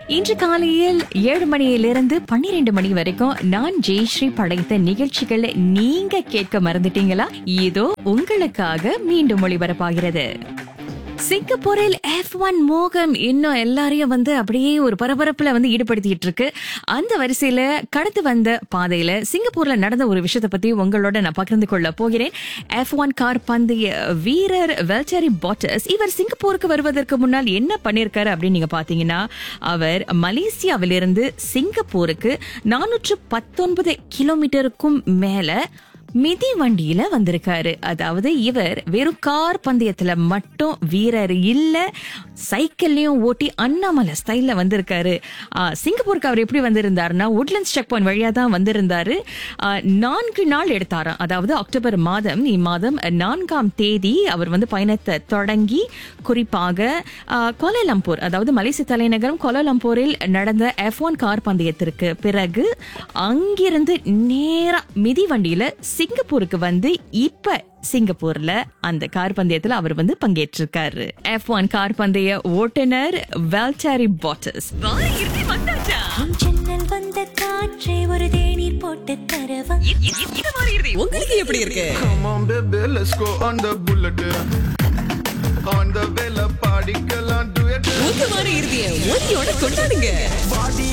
இன்று காலையில் ஏழு மணியிலிருந்து பன்னிரெண்டு மணி வரைக்கும் நான் ஜெயஸ்ரீ படைத்த நிகழ்ச்சிகளை நீங்க கேட்க மறந்துட்டீங்களா இதோ உங்களுக்காக மீண்டும் ஒளிபரப்பாகிறது சிங்கப்பூரில் எஃப் ஒன் மோகம் இன்னும் எல்லாரையும் வந்து அப்படியே ஒரு பரபரப்புல வந்து ஈடுபடுத்திட்டு இருக்கு அந்த வரிசையில கடந்து வந்த பாதையில சிங்கப்பூர்ல நடந்த ஒரு விஷயத்தை பத்தி உங்களோட நான் பகிர்ந்து கொள்ள போகிறேன் எஃப் ஒன் கார் பந்தய வீரர் வெல்டரி பாட்டஸ் இவர் சிங்கப்பூருக்கு வருவதற்கு முன்னால் என்ன பண்ணிருக்காரு அப்படின்னு நீங்க பாத்தீங்கன்னா அவர் மலேசியாவிலிருந்து சிங்கப்பூருக்கு நானூற்று பத்தொன்பது கிலோமீட்டருக்கும் மேல மிதி வண்டியில வந்திருக்காரு அதாவது இவர் வெறும் கார் பந்தயத்துல மட்டும் வீரர் இல்ல சைக்கிள்லயும் ஓட்டி அண்ணாமலை ஸ்டைல்ல வந்திருக்காரு ஆ, சிங்கப்பூருக்கு அவர் எப்படி வந்திருந்தாருன்னா உட்லண்ட்ஸ் செக் பாயிண்ட் வழியா தான் வந்திருந்தாரு ஆ, நான்கு நாள் எடுத்தாராம் அதாவது அக்டோபர் மாதம் இம்மாதம் நான்காம் தேதி அவர் வந்து பயணத்தை தொடங்கி குறிப்பாக ஆ, கோலாலம்பூர் அதாவது மலேசிய தலைநகரம் கோலாலம்பூரில் நடந்த எஃப் ஒன் கார் பந்தயத்திற்கு பிறகு அங்கிருந்து நேரா மிதி வண்டியில சிங்கப்பூருக்கு வந்து இப்ப சிங்கப்பூர்ல அந்த கார் பந்தயத்துல அவர் வந்து பங்கேற்றிருக்காரு எஃப் ஒன் கார் பந்தய ஓட்டுநர் வெல்டாரி பாட்டஸ் ஜன்னல் வந்த காற்றே ஒரு தேநீர் போட்டு தரவா உங்களுக்கு எப்படி இருக்கு Come on, baby, let's go on the bullet. On the vela party, girl, do it. உங்க மாதிரி இறுதிய ஒலியோட கொண்டாடுங்க